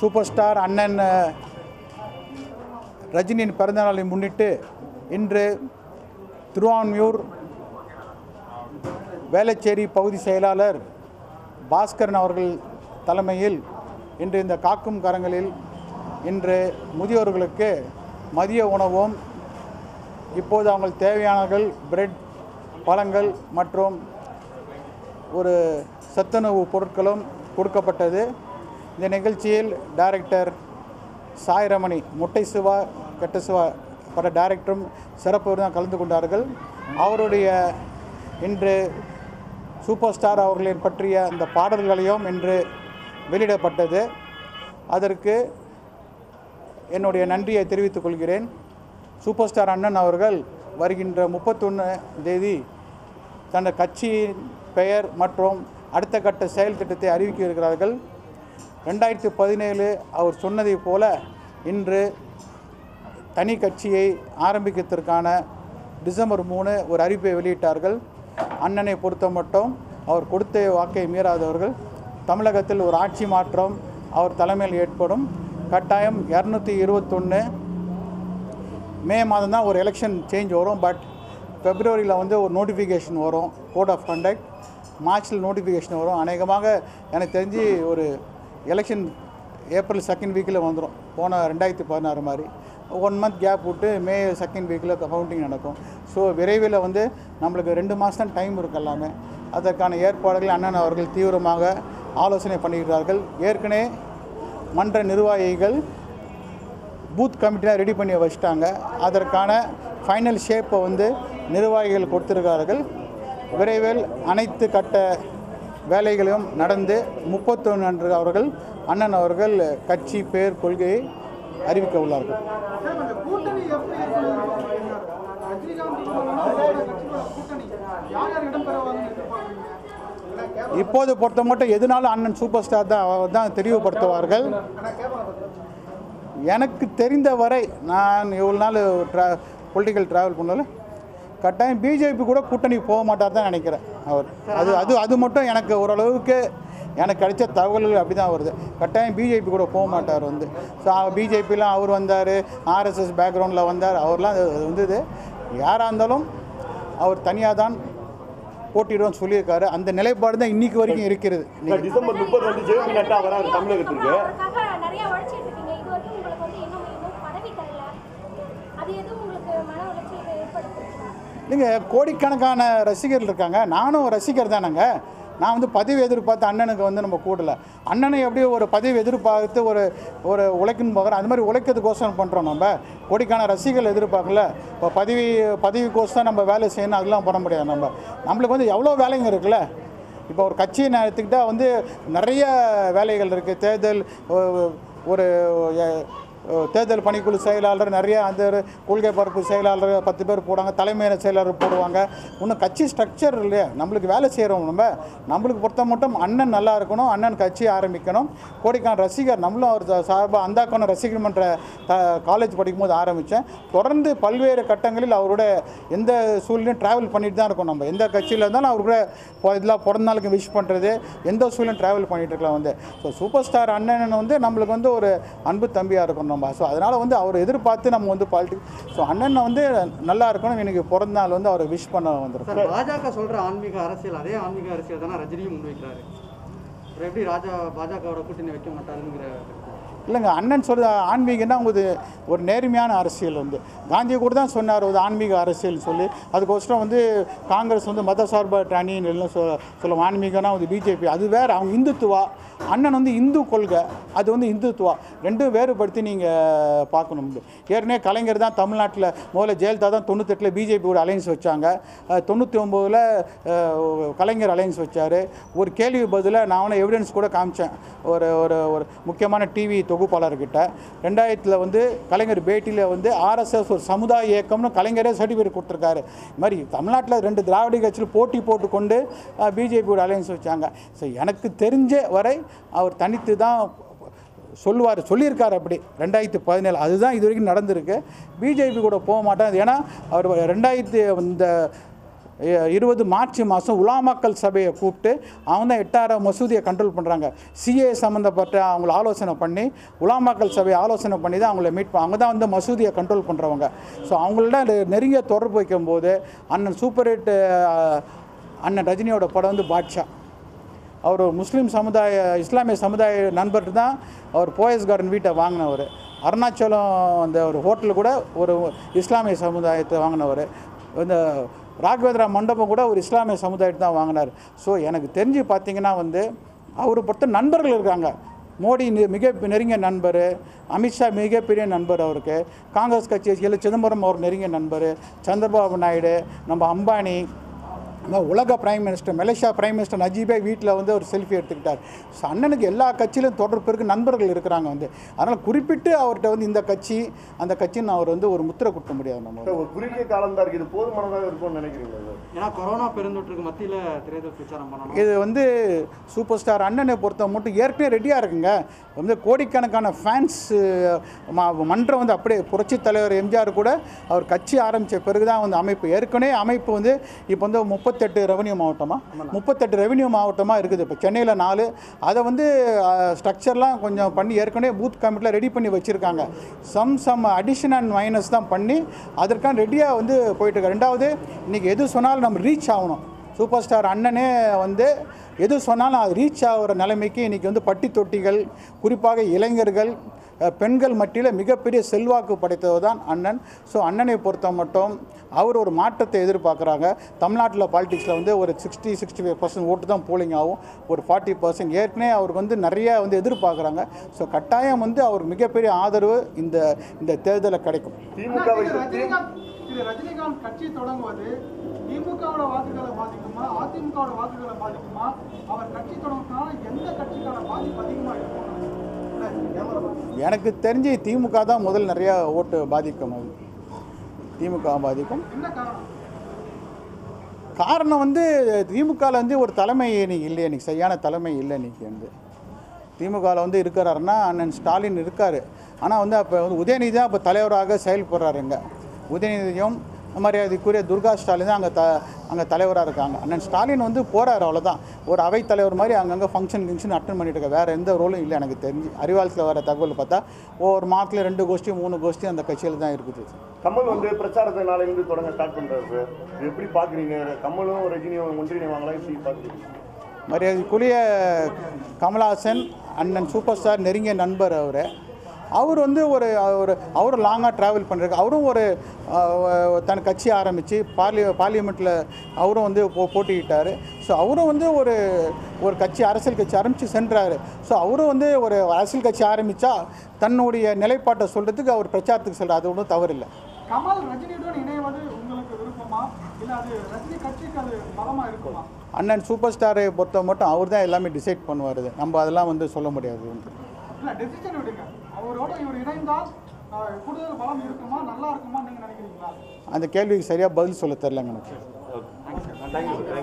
Super star அண்ணன் அஹ், ரஜினியின் பிறந்தநாளை முன்னிட்டு இன்று திருவான்மியூர் வேளச்சேரி பகுதி செயலாளர் பாஸ்கரன் அவர்கள் தலைமையில் இன்று இந்த காக்கும் கரங்களில் இன்று முதியோர்களுக்கு மதிய உணவும் இப்போது அவங்களுக்கு தேவையானகள் பிரெட் பழங்கள் மற்றும் ஒரு சத்துணவு பொருட்களும் கொடுக்கப்பட்டது இந்த நிகழ்ச்சியில் டைரக்டர் சாய்ரமணி முட்டை சிவா கெட்ட சிவா பட டைரக்டரும் சிறப்பு விருதாக கலந்து கொண்டார்கள் அவருடைய இன்று சூப்பர் ஸ்டார் அவர்களின் பற்றிய அந்த பாடல்களையும் இன்று வெளியிடப்பட்டது அதற்கு என்னுடைய நன்றியை தெரிவித்துக் கொள்கிறேன் சூப்பர் ஸ்டார் அண்ணன் அவர்கள் வருகின்ற முப்பத்தொன்று தேதி தனது கட்சியின் பெயர் மற்றும் அடுத்த கட்ட செயல் திட்டத்தை அறிவிக்க இருக்கிறார்கள் ரெண்டாயிரத்தி பதினேழு அவர் சொன்னதைப் போல இன்று தனி கட்சியை ஆரம்பிக்கிறதுக்கான டிசம்பர் மூணு ஒரு அறிவிப்பை வெளியிட்டார்கள் அண்ணனை பொறுத்த மட்டும் அவர் கொடுத்த வாக்கை மீறாதவர்கள் தமிழகத்தில் ஒரு ஆட்சி மாற்றம் அவர் தலைமையில் ஏற்படும் கட்டாயம் இரநூத்தி இருபத்தொன்று மே மாதம் தான் ஒரு எலெக்ஷன் சேஞ்ச் வரும் பட் பிப்ரவரியில் வந்து ஒரு நோட்டிஃபிகேஷன் வரும் கோட் ஆஃப் கண்டக்ட் மார்ச்சில் நோட்டிஃபிகேஷன் வரும் அநேகமாக எனக்கு தெரிஞ்சு ஒரு எலெக்ஷன் ஏப்ரல் செகண்ட் வீக்கில் வந்துடும் போன ரெண்டாயிரத்தி பதினாறு மாதிரி ஒன் மந்த் கேப் விட்டு மே செகண்ட் வீக்கில் கவுண்டிங் நடக்கும் ஸோ விரைவில் வந்து நம்மளுக்கு ரெண்டு மாதம் தான் டைம் இருக்கு எல்லாமே அதற்கான ஏற்பாடுகள் அண்ணன் அவர்கள் தீவிரமாக ஆலோசனை பண்ணியிருக்கிறார்கள் ஏற்கனவே மன்ற நிர்வாகிகள் பூத் கமிட்டிலாம் ரெடி பண்ணி வச்சுட்டாங்க அதற்கான ஃபைனல் ஷேப்பை வந்து நிர்வாகிகள் கொடுத்திருக்கிறார்கள் விரைவில் அனைத்து கட்ட வேலைகளும் நடந்து முப்பத்தொன்று அன்று அவர்கள் அண்ணன் அவர்கள் கட்சி பேர் கொள்கையை அறிவிக்க உள்ளார்கள் சார், அந்த கூட்டணி எப்படி இருக்கணும்? ரஜினிகாந்த் அவர்களோட கட்சியோட கூட்டணி யார் யார் இடம் பெறுவாங்கன்னு எதிர்பார்க்குறீங்க இப்போது பொறுத்த மட்டும் எதுனாலும் அண்ணன் சூப்பர் ஸ்டார் தான் அவர் தான் தெளிவுபடுத்துவார்கள் எனக்கு தெரிந்த வரை நான் இவ்வளோ நாள் ட்ரா பொலிட்டிக்கல் ட்ராவல் பண்ணல கட்டாயம் பிஜேபி கூட கூட்டணி போக மாட்டார் தான் நினைக்கிறேன் அவர் அது அது அது மட்டும் எனக்கு ஓரளவுக்கு எனக்கு கிடைச்ச தகவல்கள் அப்படி தான் வருது கட்டாயம் பிஜேபி கூட போக மாட்டார் வந்து ஸோ பிஜேபிலாம் அவர் வந்தார் ஆர்எஸ்எஸ் பேக்ரவுண்டில் வந்தார் அவர்லாம் அது அது வந்து இது யாராக இருந்தாலும் அவர் தனியாக தான் போட்டிடுவோம்னு சொல்லியிருக்காரு அந்த நிலைப்பாடு தான் இன்னைக்கு வரைக்கும் இருக்கிறது சார், டிசம்பர் முப்பது வந்து ஜேபி நட்டா வராரு தமிழகத்திற்கு அவருக்காக நிறைய உழைச்சிட்டு இருக்கீங்க இது வரைக்கும் உங்களுக்கு வந்து இன்னும் இன்னும் பதவி தரல அது எதுவும் உங்களுக்கு மன உளைச்சல் ஏற்படுத்துறீங்களா இல்லைங்க கோடிக்கணக்கான ரசிகர்கள் இருக்காங்க நானும் ரசிகர் தானேங்க நான் வந்து பதவி எதிர்பார்த்து அண்ணனுக்கு வந்து நம்ம கூடல அண்ணனை எப்படி ஒரு பதவி எதிர்பார்த்து ஒரு ஒரு உழைக்கணும் பார்க்குறோம் அது மாதிரி உழைக்கிறதுக்கோசரம் பண்ணுறோம் நம்ம கோடிக்கான ரசிகர்கள் எதிர்பார்க்கல இப்போ பதவி பதவிக்கோசம் தான் நம்ம வேலை செய்யணும் அதெல்லாம் பண்ண முடியாது நம்ம நம்மளுக்கு வந்து எவ்வளோ வேலைங்க இருக்குல்ல இப்போ ஒரு கட்சியை நான் எடுத்துக்கிட்டால் வந்து நிறைய வேலைகள் இருக்குது தேர்தல் ஒ- ஒரு எ- தேர்தல் பணிக்குழு செயலாளர் நிறைய அந்த ஒரு கொள்கை பரப்பு செயலாளர் பத்து பேர் போடுவாங்க தலைமை செயலாளர் போடுவாங்க இன்னும் கட்சி ஸ்ட்ரக்சர் இல்லையா நம்மளுக்கு வேலை செய்கிறோம் நம்ம நம்மளுக்கு பொறுத்த மட்டும் அண்ணன் நல்லா இருக்கணும் அண்ணன் கட்சி ஆரம்பிக்கணும் கோடிக்கான ரசிகர் நம்மளும் அவர் சார்பாக அந்தாக்கான ரசிகர் மன்ற த காலேஜ் படிக்கும்போது ஆரம்பித்தேன் தொடர்ந்து பல்வேறு கட்டங்களில் அவரோட எந்த சூழ்நிலையும் ட்ராவல் பண்ணிட்டு தான் இருக்கோம் நம்ம எந்த கட்சியில் இருந்தாலும் அவர் கூட இப்போ இதெல்லாம் பிறந்த நாளுக்கு விஷ் பண்ணுறது எந்த சூழ்நிலையும் ட்ராவல் பண்ணிட்டு இருக்கலாம் வந்து ஸோ சூப்பர் ஸ்டார் அண்ணன் வந்து நம்மளுக்கு வந்து ஒரு அன்பு தம்பியாக இருக்கணும் நம்ம ஸோ அதனால் வந்து அவர் எதிர்பார்த்து நம்ம வந்து பாலிட்டிக்ஸ் ஸோ அண்ணன் வந்து நல்லா இருக்கணும் எனக்கு பிறந்த நாள் வந்து அவரை விஷ் பண்ண வந்திருக்கோம் சார் பாஜக சொல்ற ஆன்மீக அரசியல் அதே ஆன்மீக அரசியல் தானே ரஜினியும் முன்வைக்கிறாரு அப்புறம் எப்படி ராஜா பாஜகவோட கூட்டணி வைக்க மாட்டாருங்கிற இல்லைங்க அண்ணன் சொல்ற ஆன்மீகம்னா உங்களுக்கு ஒரு நேர்மையான அரசியல் வந்து காந்தியை கூட தான் சொன்னார் ஒரு ஆன்மீக அரசியல் சொல்லி அதுக்கோசரம் வந்து காங்கிரஸ் வந்து மத சார்பற்ற அணின்னு எல்லாம் சொல்ல சொல்லுவோம் ஆன்மீகம்னா வந்து பிஜேபி அது வேறு அவங்க இந்துத்துவா அண்ணன் வந்து இந்து கொள்கை அது வந்து இந்துத்துவா ரெண்டும் வேறுபடுத்தி நீங்கள் பார்க்கணும் ஏற்கனவே கலைஞர் தான் தமிழ்நாட்டில் முதல்ல ஜெயலலிதா தான் தொண்ணூத்தெட்டில் பிஜேபி கூட அலையன்ஸ் வச்சாங்க தொண்ணூற்றி ஒம்போதில் கலைஞர் அலையன்ஸ் வச்சார் ஒரு கேள்வி பதிலாக நான் அவனை எவிடன்ஸ் கூட காமிச்சேன் ஒரு ஒரு ஒரு முக்கியமான டிவி தொகுப்பாளர்கிட்ட ரெண்டாயிரத்தில் வந்து கலைஞர் பேட்டியில் வந்து ஆர்எஸ்எஸ் ஒரு சமுதாய இயக்கம்னு கலைஞரே சர்டிஃபிகேட் கொடுத்துருக்காரு இது மாதிரி தமிழ்நாட்டில் ரெண்டு திராவிட கட்சியில் போட்டி போட்டுக்கொண்டு பிஜேபியோட அலையன்ஸ் வச்சாங்க ஸோ எனக்கு தெரிஞ்ச வரை அவர் தனித்து தான் சொல்லுவார் சொல்லியிருக்கார் அப்படி ரெண்டாயிரத்தி பதினேழு அதுதான் இது வரைக்கும் நடந்திருக்கு பிஜேபி கூட போக மாட்டேன் ஏன்னா அவர் ரெண்டாயிரத்தி இந்த இ- இருபது மார்ச் மாதம் உலாமாக்கல் சபையை கூப்பிட்டு அவங்க தான் எட்டாயிரம் மசூதியை கண்ட்ரோல் பண்ணுறாங்க சிஏ சம்மந்தப்பட்ட அவங்கள ஆலோசனை பண்ணி உலாமாக்கல் சபையை ஆலோசனை பண்ணி தான் அவங்கள மீட் அவங்க தான் வந்து மசூதியை கண்ட்ரோல் பண்ணுறவங்க ஸோ அவங்களோட நெ- நெருங்கிய தொடர்பு வைக்கும்போது அண்ணன் சூப்பர் ஹிட் அஹ், அண்ணன் ரஜினியோட படம் வந்து பாட்ஷா அவர் ஒரு முஸ்லீம் சமுதாய இஸ்லாமிய சமுதாய நண்பர் தான் அவர் போயஸ் கார்டன் வீட்டை வாங்கினவர் அருணாச்சலம் அந்த ஒரு ஹோட்டல் கூட ஒரு இஸ்லாமிய சமுதாயத்தை வாங்கினவர் இந்த ராகவேந்திரா மண்டபம் கூட ஒரு இஸ்லாமிய சமுதாயத்தை தான் வாங்கினார் ஸோ எனக்கு தெரிஞ்சு பார்த்தீங்கன்னா வந்து அவர் பொறுத்த நண்பர்கள் இருக்காங்க மோடி நி- மிக நெருங்கிய நண்பர் அமித்ஷா மிகப்பெரிய நண்பர் அவருக்கு காங்கிரஸ் கட்சி எல் சிதம்பரம் அவர் நெருங்கிய நண்பர் சந்திரபாபு நாயுடு நம்ம அம்பானி நம்ம உலக prime minister Malaysia prime minister நஜீபே வீட்டில் வந்து ஒரு செல்ஃபி எடுத்துக்கிட்டார் ஸோ அண்ணனுக்கு எல்லா கட்சியிலும் தொடர்பு இருக்கு நண்பர்கள் இருக்கிறாங்க வந்து அதனால் குறிப்பிட்டு அவர்கிட்ட வந்து இந்த கட்சி அந்த கட்சின்னு அவர் வந்து ஒரு முத்திரை குட்ட முடியாது நம்ம சார், ஒரு குறுகிய காலம் தான் இருக்கு இது போதுமானதாக இருக்கும்னு நினைக்கிறீங்களா சார் ஏன்னா கொரோனா பெருந்தொற்றுக்கு மத்தியில் தேர்தல் பிரச்சாரம் பண்ணணும் இது வந்து சூப்பர் ஸ்டார் அண்ணனை பொறுத்த மட்டும் ஏற்கனவே ரெடியாக இருக்குங்க வந்து கோடிக்கணக்கான ஃபேன்ஸ் மன்றம் வந்து அப்படியே புரட்சி தலைவர் எம்ஜிஆர் கூட அவர் கட்சி ஆரம்பித்த பிறகு தான் வந்து அமைப்பு ஏற்கனவே அமைப்பு வந்து இப்போ வந்து முப்பத்தெட்டு ரெவன்யூ மாவட்டமா முப்பத்தெட்டு ரெவன்யூ மாவட்டமாக இருக்குது இப்போ சென்னையில் நாலு அதை வந்து ஸ்ட்ரக்சர்லாம் கொஞ்சம் பண்ணி ஏற்கனவே பூத் கமிட்டியில் ரெடி பண்ணி வச்சுருக்காங்க some some addition and minus தான் பண்ணி அதற்கான ரெடியாக வந்து போயிட்டு இருக்கு ரெண்டாவது இன்றைக்கி எது சொன்னாலும் நம்ம ரீச் ஆகணும் சூப்பர் ஸ்டார் அண்ணனே வந்து எது சொன்னாலும் அது ரீச் ஆகிற நிலைமைக்கு இன்றைக்கி வந்து பட்டி தொட்டிகள் குறிப்பாக இளைஞர்கள் அஹ், பெண்கள் மத்தியில் மிகப்பெரிய செல்வாக்கு படைத்தவர் தான் அண்ணன் ஸோ அண்ணனை பொறுத்த மட்டும் அவர் ஒரு மாற்றத்தை எதிர்பார்க்குறாங்க தமிழ்நாட்டில் பாலிடிக்ஸில் வந்து ஒரு சிக்ஸ்டி சிக்ஸ்டி ஃபைவ் பர்சன்ட் ஓட்டு தான் போலிங் ஆகும் ஒரு ஃபார்ட்டி பர்சன்ட் ஏற்கனவே அவருக்கு வந்து நிறைய வந்து எதிர்பார்க்குறாங்க ஸோ கட்டாயம் வந்து அவர் மிகப்பெரிய ஆதரவு இந்த இந்த தேர்தலில் கிடைக்கும் திமுகவை திரு சுற்றி ரஜினிகாந்த் திரு ரஜினிகாந்த் கட்சி தொடங்குவது திமுகவோட வாக்குகளை பாதிக்குமா அதிமுகவோட வாக்குகளை பாதிக்குமா அவர் கட்சி தொடங்கினால எந்த கட்சிக்கான பாதிப்பு அதிகமா இருக்கும் இல்ல, கேமரா பாருங்க. எனக்கு தெரிஞ்சு திமுக தான் முதல் நிறைய ஓட்டு பாதிக்கும் அது திமுக பாதிக்கும் என்ன காரணம் காரணம் வந்து திமுகவில் வந்து ஒரு தலைமை இன்னைக்கு இல்லை இன்னைக்கு சரியான தலைமை இல்லை இன்னைக்கு வந்து திமுகவில் வந்து இருக்கிறாருன்னா அண்ணன் ஸ்டாலின் இருக்கார் ஆனால் வந்து அப்போ வந்து உதயநிதி தான் இப்போ தலைவராக செயல்படுறாருங்க உதயநிதியும் மரியாதைக்குரிய துர்கா ஸ்டாலின் தான் அங்கே த அங்கே தலைவராக இருக்காங்க அண்ணன் ஸ்டாலின் வந்து போகிறாரு அவ்வளோதான் ஒரு அவைத் தலைவர் மாதிரி அங்கங்கே ஃபங்க்ஷன் கிங்ஷன் அட்டன் பண்ணிட்டு இருக்க வேறு எந்த ரோலும் இல்லை எனக்கு தெரிஞ்சு அறிவாளத்தில் வர தகவல் பார்த்தா ஒவ்வொரு மாதத்தில் ரெண்டு கோஷ்டி மூணு கோஷ்டி அந்த கட்சியில் தான் இருக்குது கமல் வந்து பிரச்சாரத்தை நாளையிலிருந்து தொடங்க ஸ்டார்ட் பண்றாரு சார் இது எப்படி பாக்குறீங்க கமலும் ரஜினியும் ஒன்றிணைவாங்களா எப்படி பாக்குறீங்க மரியாதைக்குரிய கமலஹாசன் அண்ணன் சூப்பர் ஸ்டார் நெருங்கிய நண்பர் அவர் அவர் வந்து ஒரு அவர் அவரும் லாங்காக ட்ராவல் பண்ணிருக்கு அவரும் ஒரு அஹ், தன் கட்சி ஆரம்பித்து பார்லி பார்லிமெண்ட்டில் அவரும் வந்து போ போட்டிக்கிட்டார் ஸோ அவரும் வந்து ஒரு ஒரு கட்சி அரசியல் கட்சி ஆரம்பித்து சென்றார் ஸோ அவரும் வந்து ஒரு அரசியல் கட்சி ஆரம்பித்தா தன்னுடைய நிலைப்பாட்டை சொல்கிறதுக்கு அவர் பிரச்சாரத்துக்கு செல்றார் அது ஒன்றும் தவறில்லை கமல் ரஜினியுடன் இணைவது உங்களுக்கு விருப்பமா இல்ல அது ரஜினி கட்சிக்கு அது பலமா இருக்குமா அண்ணன் சூப்பர் ஸ்டாரை பொறுத்த மட்டும் அவர் தான் எல்லாமே டிசைட் பண்ணுவார் நம்ம அதெல்லாம் வந்து சொல்ல முடியாது இல்ல டெசிஷன் விடுங்க அவரோட இவர் இணைந்தால் அஹ், கூடுதல் பலம் இருக்குமா நல்லா இருக்குமா நீங்க நினைக்கிறீங்களா அந்த கேள்விக்கு சரியாக பதில் சொல்ல தெரிலங்க எனக்கு தேங்க்யூ